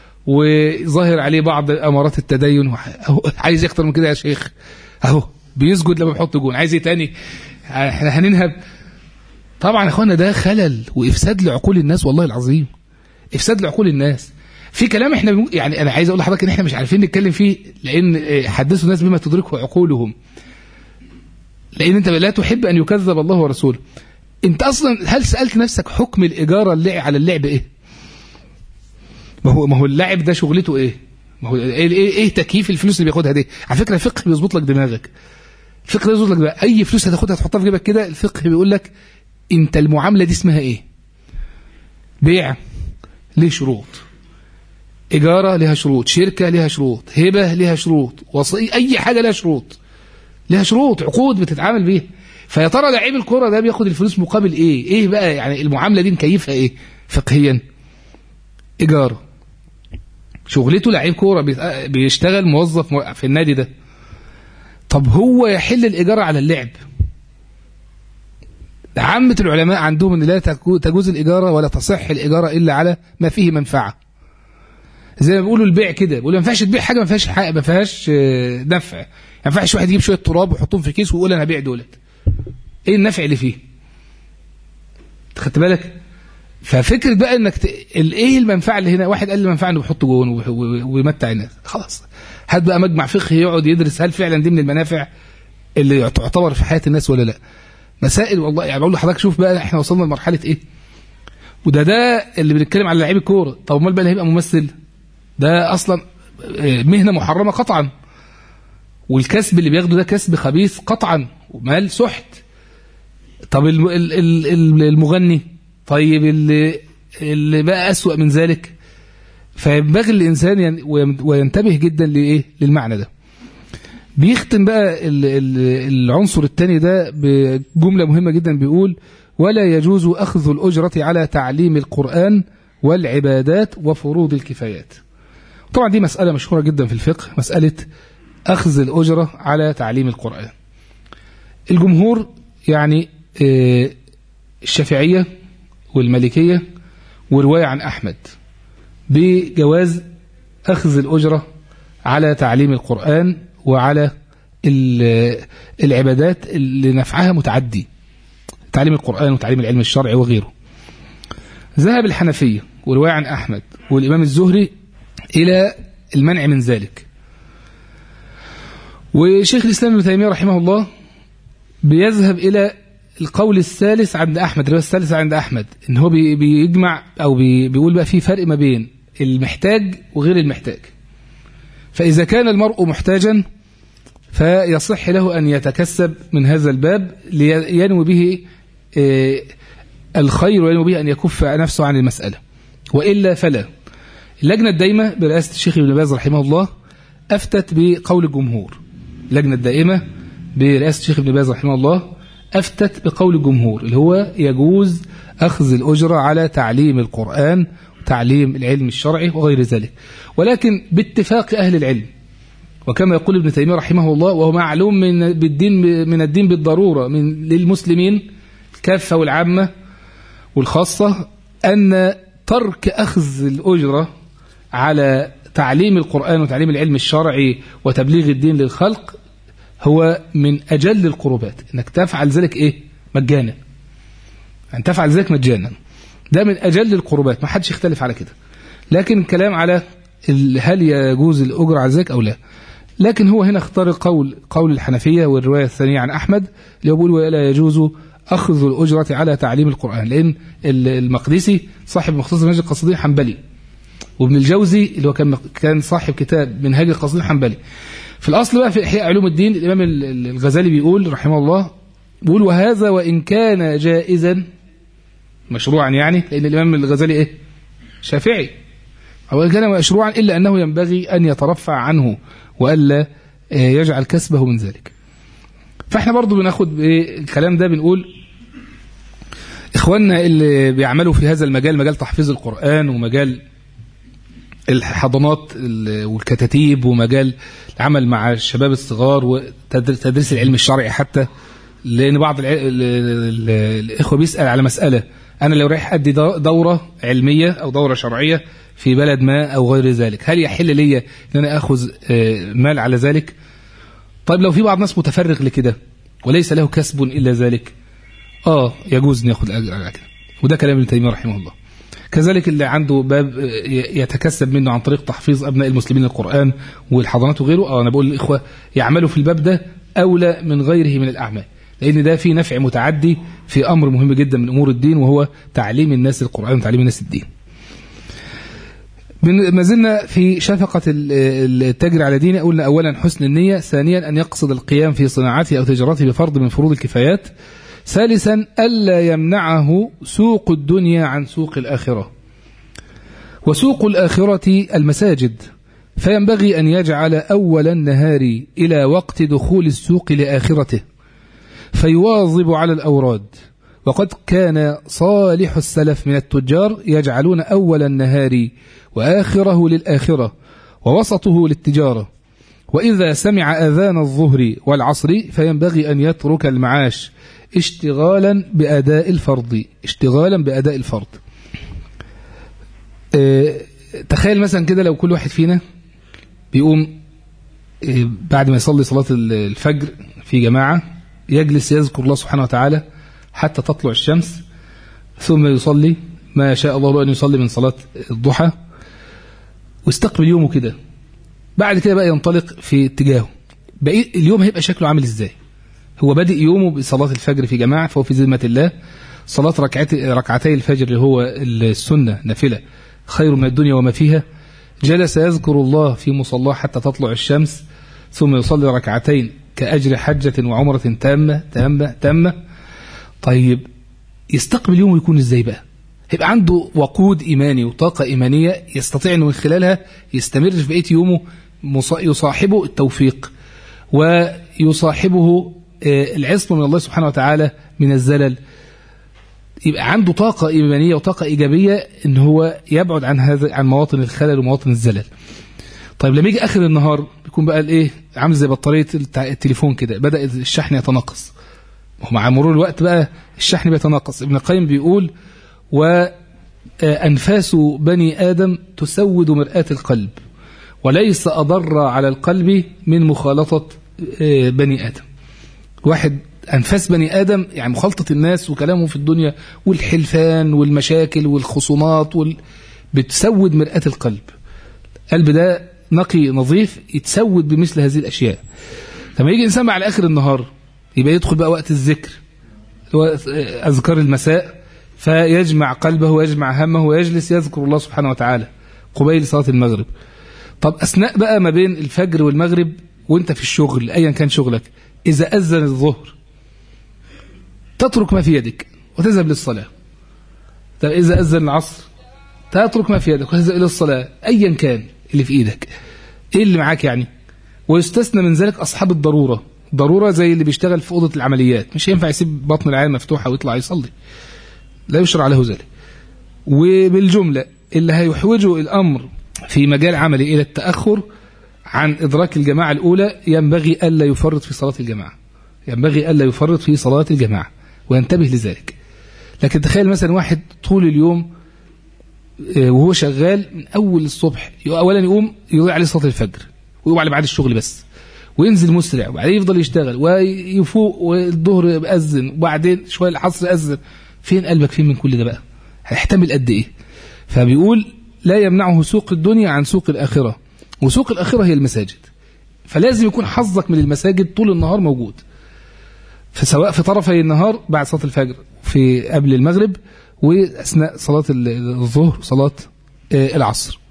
وظاهر عليه بعض امارات التدين عايز اكتر من كده يا شيخ اهو بيسجد لما بيحط جون عايز ايه تاني احنا هننهب طبعا يا اخوانا ده خلل وافساد لعقول الناس والله العظيم افساد لعقول الناس في كلام احنا يعني انا عايز اقول لحضرتك ان احنا مش عارفين نتكلم فيه لان حدثوا الناس بما تدركه عقولهم لان انت لا تحب ان يكذب الله ورسوله انت اصلا هل سالت نفسك حكم الاجاره اللي على اللعب ايه ما هو ما هو اللاعب ده شغلته ايه ما هو ايه ايه, إيه تكييف الفلوس اللي بياخدها دي على فكره الفقه بيظبط لك دماغك الفقه ده بيظبط لك بقى. اي فلوس هتاخدها تحطها في جيبك كده الفقه بيقول لك انت المعامله دي اسمها ايه بيع ليه شروط إجارة لها شروط شركة لها شروط هبة لها شروط وصي أي حاجة لها شروط لها شروط عقود بتتعامل بيها فيا ترى لعيب الكرة ده بياخد الفلوس مقابل إيه إيه بقى يعني المعاملة دي نكيفها إيه فقهيا إيجار شغلته لعيب كورة بيشتغل موظف في النادي ده طب هو يحل الإيجار على اللعب عامة العلماء عندهم أن لا تجوز الإجارة ولا تصح الإجارة إلا على ما فيه منفعة زي ما بيقولوا البيع كده بيقولوا ما ينفعش تبيع حاجة ما فيهاش حق ما فيهاش نفع ما ينفعش واحد يجيب شوية تراب ويحطهم في كيس ويقول أنا هبيع دولت إيه النفع اللي فيه خدت بالك ففكرة بقى انك ت... ايه المنفعة اللي هنا واحد قال لي المنفعة انه بيحط جون و... و... ويمتع الناس خلاص هات بقى مجمع فقهي يقعد يدرس هل فعلا دي من المنافع اللي تعتبر في حياة الناس ولا لا مسائل والله يعني بقول لحضرتك شوف بقى احنا وصلنا لمرحلة ايه وده ده اللي بنتكلم على لعيب الكورة طب امال بقى اللي هيبقى ممثل ده اصلا مهنة محرمة قطعا والكسب اللي بياخده ده كسب خبيث قطعا ومال سحت طب المغني طيب اللي اللي بقى أسوأ من ذلك فينبغي الإنسان وينتبه جدا لإيه للمعنى ده بيختم بقى العنصر الثاني ده بجملة مهمة جدا بيقول ولا يجوز أخذ الأجرة على تعليم القرآن والعبادات وفروض الكفايات طبعا دي مسألة مشهورة جدا في الفقه مسألة أخذ الأجرة على تعليم القرآن الجمهور يعني الشافعية والمالكية ورواية عن أحمد بجواز أخذ الأجرة على تعليم القرآن وعلى العبادات اللي نفعها متعدي تعليم القرآن وتعليم العلم الشرعي وغيره ذهب الحنفية ورواية عن أحمد والإمام الزهري إلى المنع من ذلك وشيخ الإسلام ابن تيمية رحمه الله بيذهب إلى القول الثالث عند أحمد الرواية الثالثة عند أحمد إن هو بيجمع أو بيقول بقى في فرق ما بين المحتاج وغير المحتاج فإذا كان المرء محتاجا فيصح له أن يتكسب من هذا الباب لينوي به آه، الخير وينوي به أن يكف نفسه عن المسألة وإلا فلا اللجنة الدائمة برئاسة الشيخ ابن باز رحمه الله أفتت بقول الجمهور اللجنة الدائمة برئاسة الشيخ ابن باز رحمه الله أفتت بقول الجمهور اللي هو يجوز أخذ الأجرة على تعليم القرآن وتعليم العلم الشرعي وغير ذلك ولكن باتفاق أهل العلم وكما يقول ابن تيمية رحمه الله وهو معلوم من بالدين من الدين بالضرورة من للمسلمين الكافة والعامة والخاصة أن ترك أخذ الأجرة على تعليم القرآن وتعليم العلم الشرعي وتبليغ الدين للخلق هو من أجل القربات أنك تفعل ذلك إيه مجانا أن تفعل ذلك مجانا ده من أجل القربات ما حدش يختلف على كده لكن الكلام على هل يجوز الأجر على ذلك أو لا لكن هو هنا اختار قول قول الحنفية والرواية الثانية عن أحمد اللي بيقول ولا يجوز أخذ الأجرة على تعليم القرآن لأن المقدسي صاحب مختصر منهج القصدين حنبلي وابن الجوزي اللي هو كان كان صاحب كتاب منهج القصدين حنبلي في الأصل بقى في إحياء علوم الدين الإمام الغزالي بيقول رحمه الله بيقول وهذا وإن كان جائزا مشروعا يعني لأن الإمام الغزالي إيه شافعي أو كان مشروعا إلا أنه ينبغي أن يترفع عنه وألا يجعل كسبه من ذلك فاحنا برضو بناخد الكلام ده بنقول إخواننا اللي بيعملوا في هذا المجال مجال تحفيظ القرآن ومجال الحضانات والكتاتيب ومجال العمل مع الشباب الصغار وتدريس العلم الشرعي حتى لأن بعض الإخوة بيسأل على مسألة أنا لو رايح أدي دورة علمية أو دورة شرعية في بلد ما أو غير ذلك هل يحل لي أن أنا أخذ مال على ذلك طيب لو في بعض الناس متفرغ لكده وليس له كسب إلا ذلك آه يجوز أن يأخذ أجر على كده وده كلام ابن تيمية رحمه الله كذلك اللي عنده باب يتكسب منه عن طريق تحفيظ أبناء المسلمين القرآن والحضانات وغيره آه أنا بقول للإخوة يعملوا في الباب ده أولى من غيره من الأعمال لأن ده في نفع متعدي في أمر مهم جدا من أمور الدين وهو تعليم الناس القرآن وتعليم الناس الدين ما زلنا في شفقة التاجر على دينه قلنا أولا حسن النية ثانيا أن يقصد القيام في صناعته أو تجارته بفرض من فروض الكفايات ثالثا ألا يمنعه سوق الدنيا عن سوق الآخرة وسوق الآخرة المساجد فينبغي أن يجعل أول النهار إلى وقت دخول السوق لآخرته فيواظب على الأوراد وقد كان صالح السلف من التجار يجعلون أول النهار وآخره للآخرة ووسطه للتجارة وإذا سمع أذان الظهر والعصر فينبغي أن يترك المعاش اشتغالا بأداء الفرض اشتغالا بأداء الفرض اه تخيل مثلا كده لو كل واحد فينا بيقوم اه بعد ما يصلي صلاة الفجر في جماعة يجلس يذكر الله سبحانه وتعالى حتى تطلع الشمس ثم يصلي ما شاء الله أن يصلي من صلاة الضحى ويستقبل يومه كده بعد كده بقى ينطلق في اتجاهه بقى اليوم هيبقى شكله عامل ازاي هو بادئ يومه بصلاة الفجر في جماعة فهو في ذمة الله صلاة ركعتي, ركعتي الفجر اللي هو السنة نافلة خير من الدنيا وما فيها جلس يذكر الله في مصلاه حتى تطلع الشمس ثم يصلي ركعتين كأجر حجة وعمرة تامة تامة تامة طيب يستقبل يومه يكون ازاي بقى هيبقى عنده وقود إيماني وطاقة إيمانية يستطيع أنه من خلالها يستمر في بقية يومه يصاحبه التوفيق ويصاحبه العصمة من الله سبحانه وتعالى من الزلل يبقى عنده طاقة إيمانية وطاقة إيجابية أن هو يبعد عن هذا عن مواطن الخلل ومواطن الزلل طيب لما يجي آخر النهار بيكون بقى الإيه عامل زي بطارية التليفون كده بدأ الشحن يتناقص ومع مرور الوقت بقى الشحن بيتناقص ابن القيم بيقول وأنفاس بني آدم تسود مرآة القلب وليس أضر على القلب من مخالطة بني آدم واحد أنفاس بني آدم يعني مخالطة الناس وكلامهم في الدنيا والحلفان والمشاكل والخصومات وال... بتسود مرآة القلب القلب ده نقي نظيف يتسود بمثل هذه الأشياء لما يجي إنسان على آخر النهار يبقى يدخل بقى وقت الذكر هو أذكار المساء فيجمع قلبه ويجمع همه ويجلس يذكر الله سبحانه وتعالى قبيل صلاة المغرب طب أثناء بقى ما بين الفجر والمغرب وانت في الشغل ايا كان شغلك اذا اذن الظهر تترك ما في يدك وتذهب للصلاه طب اذا اذن العصر تترك ما في يدك وتذهب الى الصلاه ايا كان اللي في ايدك ايه اللي معاك يعني ويستثنى من ذلك اصحاب الضروره ضروره زي اللي بيشتغل في اوضه العمليات مش ينفع يسيب بطن العيان مفتوحه ويطلع يصلي لا يشرع له ذلك وبالجمله اللي هيحوجه الامر في مجال عملي الى التاخر عن ادراك الجماعه الاولى ينبغي الا يفرط في صلاه الجماعه ينبغي الا يفرط في صلاه الجماعه وينتبه لذلك لكن تخيل مثلا واحد طول اليوم وهو شغال من اول الصبح اولا يقوم يضيع عليه صلاه الفجر ويقوم على بعد الشغل بس وينزل مسرع وبعدين يفضل يشتغل ويفوق والظهر يأذن وبعدين شويه العصر يأذن فين قلبك فين من كل ده بقى هيحتمل قد ايه فبيقول لا يمنعه سوق الدنيا عن سوق الاخره وسوق الاخره هي المساجد فلازم يكون حظك من المساجد طول النهار موجود فسواء في طرفي النهار بعد صلاه الفجر في قبل المغرب واثناء صلاه الظهر وصلاه العصر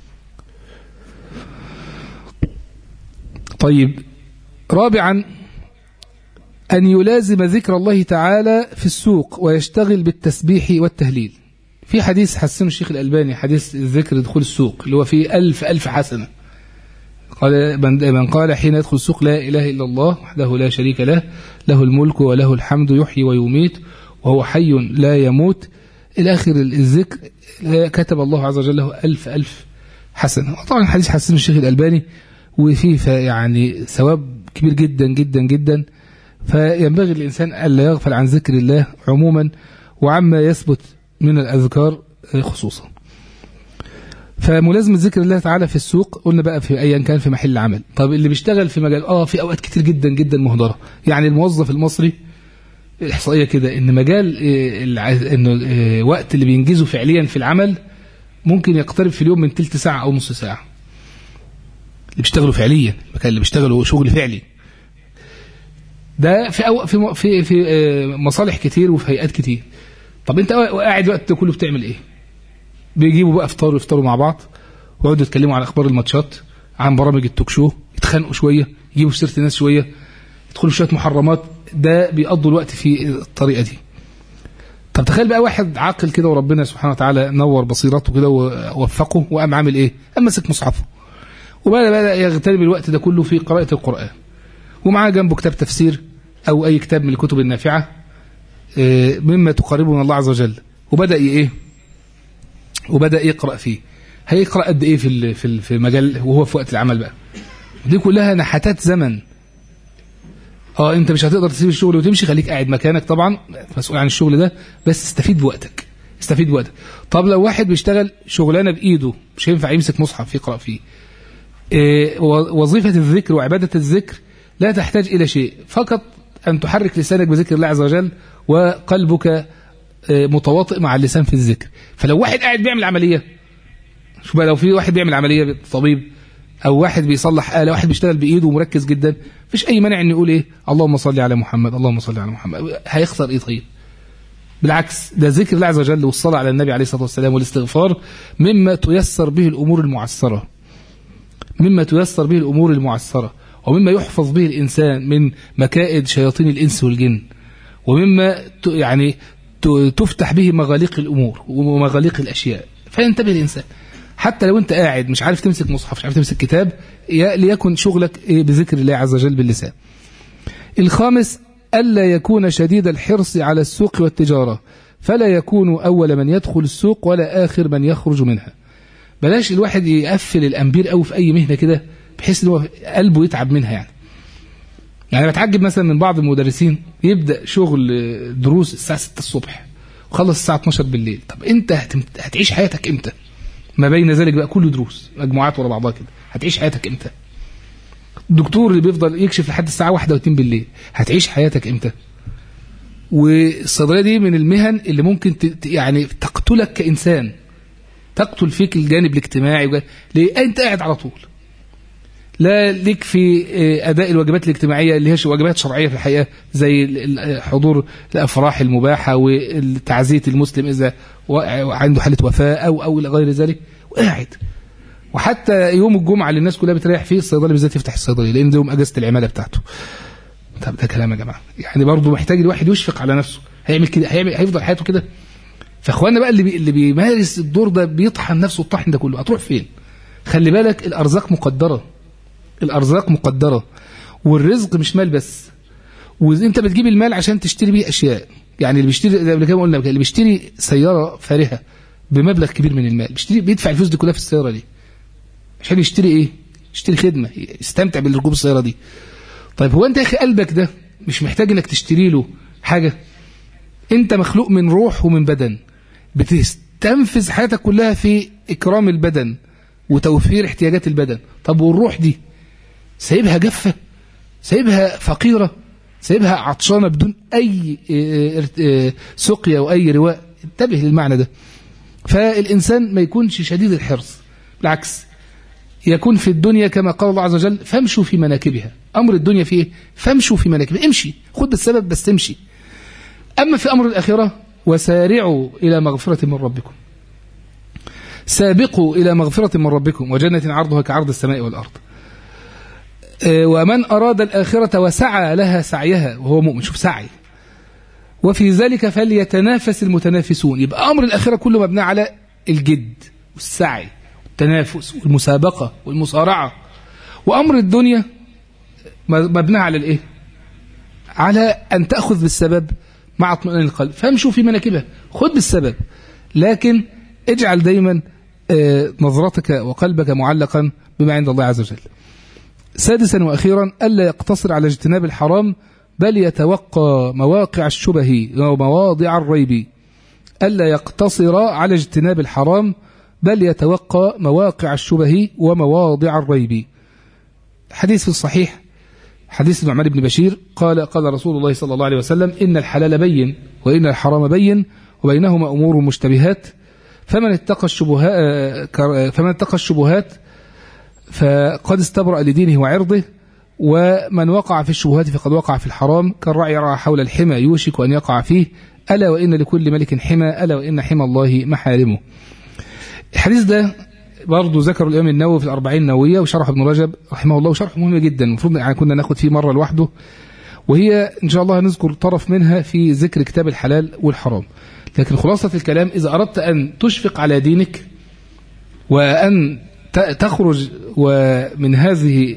طيب رابعا أن يلازم ذكر الله تعالى في السوق ويشتغل بالتسبيح والتهليل في حديث حسنه الشيخ الألباني حديث ذكر دخول السوق اللي هو فيه ألف ألف حسنة قال من قال حين يدخل السوق لا إله إلا الله وحده لا شريك له له الملك وله الحمد يحيي ويميت وهو حي لا يموت إلى آخر الذكر كتب الله عز وجل له ألف ألف حسنة طبعا الحديث حسنه الشيخ الألباني وفيه يعني ثواب كبير جدا جدا جدا فينبغي الإنسان ألا يغفل عن ذكر الله عموما وعما يثبت من الأذكار خصوصا فملازمة ذكر الله تعالى في السوق قلنا بقى في أيا كان في محل عمل طب اللي بيشتغل في مجال آه في أوقات كتير جدا جدا مهدرة يعني الموظف المصري الإحصائية كده إن مجال إنه وقت اللي بينجزه فعليا في العمل ممكن يقترب في اليوم من تلت ساعة أو نص ساعة اللي بيشتغلوا فعليا المكان اللي بيشتغلوا شغل فعلي ده في أو في في في مصالح كتير وفي هيئات كتير طب انت قاعد الوقت ده كله بتعمل ايه بيجيبوا بقى افطار ويفطروا مع بعض ويقعدوا يتكلموا عن اخبار الماتشات عن برامج التوك شو يتخانقوا شويه يجيبوا سيره الناس شويه يدخلوا شويه محرمات ده بيقضوا الوقت في الطريقه دي طب تخيل بقى واحد عاقل كده وربنا سبحانه وتعالى نور بصيرته كده ووفقه وقام عامل ايه؟ قام ماسك مصحفه وبدأ بدأ يغتنم الوقت ده كله في قراءة القرآن ومعاه جنبه كتاب تفسير أو أي كتاب من الكتب النافعة مما تقربه من الله عز وجل وبدأ إيه وبدأ يقرأ فيه هيقرأ قد إيه في في في مجال وهو في وقت العمل بقى دي كلها نحتات زمن اه انت مش هتقدر تسيب الشغل وتمشي خليك قاعد مكانك طبعا مسؤول عن الشغل ده بس استفيد بوقتك استفيد بوقتك طب لو واحد بيشتغل شغلانه بايده مش هينفع يمسك مصحف يقرا فيه إيه وظيفه الذكر وعباده الذكر لا تحتاج الى شيء فقط ان تحرك لسانك بذكر الله عز وجل وقلبك متواطئ مع اللسان في الذكر فلو واحد قاعد بيعمل عمليه شوف بقى لو في واحد بيعمل عمليه طبيب او واحد بيصلح آلة واحد بيشتغل بايده ومركز جدا مفيش اي مانع ان يقول ايه اللهم صل على محمد اللهم صل على محمد هيخسر ايه طيب بالعكس ده ذكر الله عز وجل والصلاة على النبي عليه الصلاة والسلام والاستغفار مما تيسر به الأمور المعسرة مما تيسر به الأمور المعسرة ومما يحفظ به الإنسان من مكائد شياطين الإنس والجن ومما يعني تفتح به مغاليق الأمور ومغاليق الأشياء فينتبه الإنسان حتى لو أنت قاعد مش عارف تمسك مصحف مش عارف تمسك كتاب ليكن شغلك بذكر الله عز وجل باللسان الخامس ألا يكون شديد الحرص على السوق والتجارة فلا يكون أول من يدخل السوق ولا آخر من يخرج منها بلاش الواحد يقفل الأنبير قوي في أي مهنة كده بحيث ان هو قلبه يتعب منها يعني يعني بتعجب مثلا من بعض المدرسين يبدأ شغل دروس الساعة 6 الصبح وخلص الساعة 12 بالليل طب انت هتعيش حياتك امتى ما بين ذلك بقى كله دروس مجموعات ورا بعضها كده هتعيش حياتك امتى الدكتور اللي بيفضل يكشف لحد الساعة واحدة واتنين بالليل هتعيش حياتك امتى والصيدلية دي من المهن اللي ممكن يعني تقتلك كإنسان تقتل فيك الجانب الاجتماعي ليه انت قاعد على طول لا ليك في أداء الواجبات الاجتماعية اللي هي واجبات شرعية في الحقيقة زي حضور الأفراح المباحة وتعزية المسلم إذا عنده حالة وفاة أو أو إلى غير ذلك وقاعد وحتى يوم الجمعه اللي الناس كلها بتريح فيه الصيدلي بالذات يفتح الصيدليه لان ده يوم اجازه العماله بتاعته طب ده كلام يا جماعه يعني برضه محتاج الواحد يشفق على نفسه هيعمل كده هيعمل هيفضل حياته كده فاخواننا بقى اللي بي اللي بيمارس الدور ده بيطحن نفسه الطحن ده كله هتروح فين خلي بالك الارزاق مقدره الارزاق مقدره والرزق مش مال بس وانت بتجيب المال عشان تشتري بيه اشياء يعني اللي بيشتري زي ما قلنا اللي بيشتري سياره فارهه بمبلغ كبير من المال بيشتري بيدفع الفلوس دي كلها في السياره دي عشان يشتري ايه يشتري خدمه يستمتع بالركوب السياره دي طيب هو انت يا اخي قلبك ده مش محتاج انك تشتري له حاجه انت مخلوق من روح ومن بدن بتستنفذ حياتك كلها في اكرام البدن وتوفير احتياجات البدن طب والروح دي سايبها جافه سايبها فقيره سايبها عطشانه بدون اي سقيا واي رواء انتبه للمعنى ده فالانسان ما يكونش شديد الحرص بالعكس يكون في الدنيا كما قال الله عز وجل فامشوا في مناكبها امر الدنيا فيه فامشوا في مناكبها امشي خد بالسبب بس امشي اما في امر الاخره وسارعوا الى مغفره من ربكم سابقوا الى مغفره من ربكم وجنه عرضها كعرض السماء والارض ومن أراد الآخرة وسعى لها سعيها وهو مؤمن شوف سعي وفي ذلك فليتنافس المتنافسون يبقى أمر الآخرة كله مبني على الجد والسعي والتنافس والمسابقة والمصارعة وأمر الدنيا مبني على الإيه على أن تأخذ بالسبب مع اطمئنان القلب فامشوا في مناكبها خذ بالسبب لكن اجعل دايما نظرتك وقلبك معلقا بما عند الله عز وجل سادسا وأخيرا ألا يقتصر على اجتناب الحرام بل يتوقى مواقع الشبه ومواضع الريب ألا يقتصر على اجتناب الحرام بل يتوقى مواقع الشبه ومواضع الريب حديث في الصحيح حديث النعمان بن بشير قال قال رسول الله صلى الله عليه وسلم إن الحلال بين وإن الحرام بين وبينهما أمور مشتبهات فمن اتقى الشبهات فمن اتقى الشبهات فقد استبرأ لدينه وعرضه ومن وقع في الشبهات فقد وقع في الحرام كالرعي يرعى حول الحمى يوشك أن يقع فيه ألا وإن لكل ملك حمى ألا وإن حمى الله محارمه الحديث ده برضه ذكر الإمام النووي في الأربعين النووية وشرح ابن رجب رحمه الله وشرح مهم جدا المفروض يعني كنا ناخد فيه مرة لوحده وهي إن شاء الله هنذكر طرف منها في ذكر كتاب الحلال والحرام لكن خلاصة الكلام إذا أردت أن تشفق على دينك وأن تخرج ومن هذه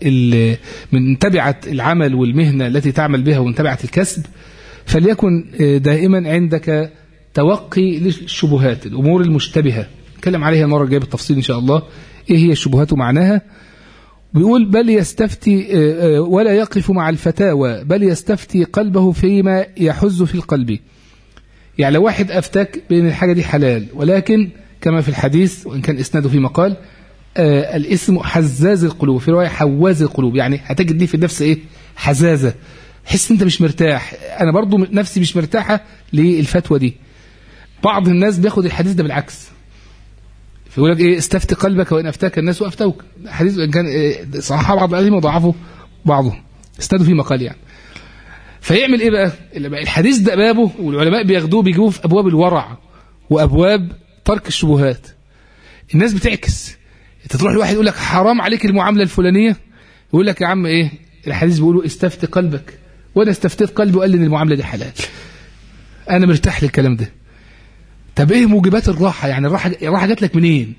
من تبعة العمل والمهنة التي تعمل بها ومن تبعة الكسب فليكن دائما عندك توقي للشبهات الأمور المشتبهة نتكلم عليها المرة الجاية بالتفصيل إن شاء الله إيه هي الشبهات ومعناها بيقول بل يستفتي ولا يقف مع الفتاوى بل يستفتي قلبه فيما يحز في القلب يعني لو واحد أفتك بأن الحاجة دي حلال ولكن كما في الحديث وإن كان إسناده في مقال آه الاسم حزاز القلوب في رواية حواز القلوب يعني هتجد دي في النفس إيه حزازة حس أنت مش مرتاح أنا برضو نفسي مش مرتاحة للفتوى دي بعض الناس بياخد الحديث ده بالعكس فيقول لك ايه استفتي قلبك وان افتاك الناس وافتوك حديث ان كان إيه صححه بعض العلماء وضعفوا بعضه استندوا في مقال يعني فيعمل ايه بقى الحديث ده بابه والعلماء بياخدوه بيجيبوه في ابواب الورع وابواب ترك الشبهات الناس بتعكس انت تروح لواحد يقول لك حرام عليك المعامله الفلانيه يقول لك يا عم ايه الحديث بيقولوا استفتي قلبك وانا استفتيت قلبي وقال لي ان المعامله دي حلال انا مرتاح للكلام ده طب ايه موجبات الراحه يعني الراحه الراحه جات لك منين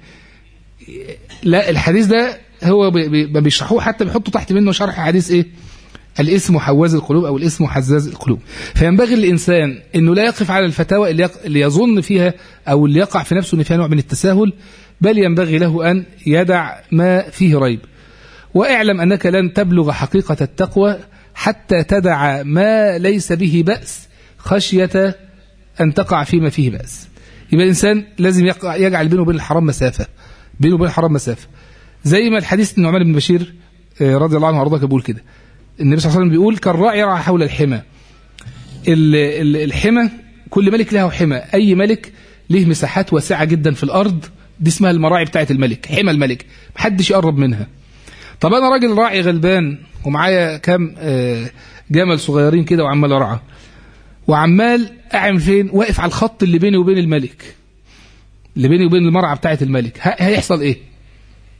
لا الحديث ده هو ما بيشرحوه حتى بيحطوا تحت منه شرح حديث ايه الاسم حواز القلوب او الاسم حزاز القلوب فينبغي للانسان انه لا يقف على الفتاوى اللي, يق... اللي يظن فيها او اللي يقع في نفسه ان فيها نوع من التساهل بل ينبغي له ان يدع ما فيه ريب واعلم انك لن تبلغ حقيقه التقوى حتى تدع ما ليس به باس خشيه ان تقع فيما فيه باس يبقى الانسان لازم يقع يجعل بينه وبين الحرام مسافه بينه وبين الحرام مسافه زي ما الحديث النعمان بن بشير رضي الله عنه وارضاه بيقول كده النبي صلى الله عليه وسلم بيقول كالراعي يرعى حول الحمى الحمى كل ملك له حمى اي ملك له مساحات واسعه جدا في الارض دي اسمها المراعي بتاعه الملك حمى الملك محدش يقرب منها طب انا راجل راعي غلبان ومعايا كام جمل صغيرين كده وعمال ارعى وعمال اعمل فين واقف على الخط اللي بيني وبين الملك اللي بيني وبين المرعى بتاعه الملك هيحصل ايه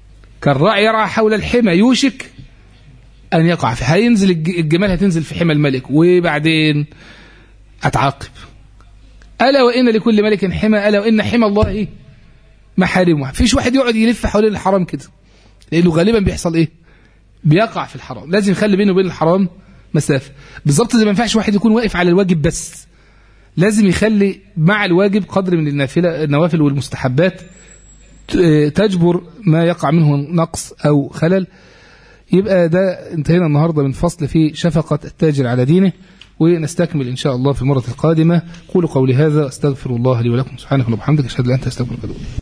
كالراعي يرعى حول الحمى يوشك أن يقع في هينزل الج- الجمال هتنزل في حمى الملك وبعدين أتعاقب ألا وإن لكل ملك حمى ألا وإن حمى الله محارمه فيش واحد يقعد يلف حوالين الحرام كده لأنه غالبا بيحصل إيه بيقع في الحرام لازم يخلي بينه وبين الحرام مسافة بالظبط زي ما ينفعش واحد يكون واقف على الواجب بس لازم يخلي مع الواجب قدر من النافلة النوافل والمستحبات ت- تجبر ما يقع منه نقص أو خلل يبقى ده انتهينا النهاردة من فصل في شفقة التاجر على دينه ونستكمل إن شاء الله في المرة القادمة قولوا قولي هذا أستغفر الله لي ولكم سبحانك اللهم وبحمدك أشهد أن لا إله إلا أنت أستغفرك وأتوب إليك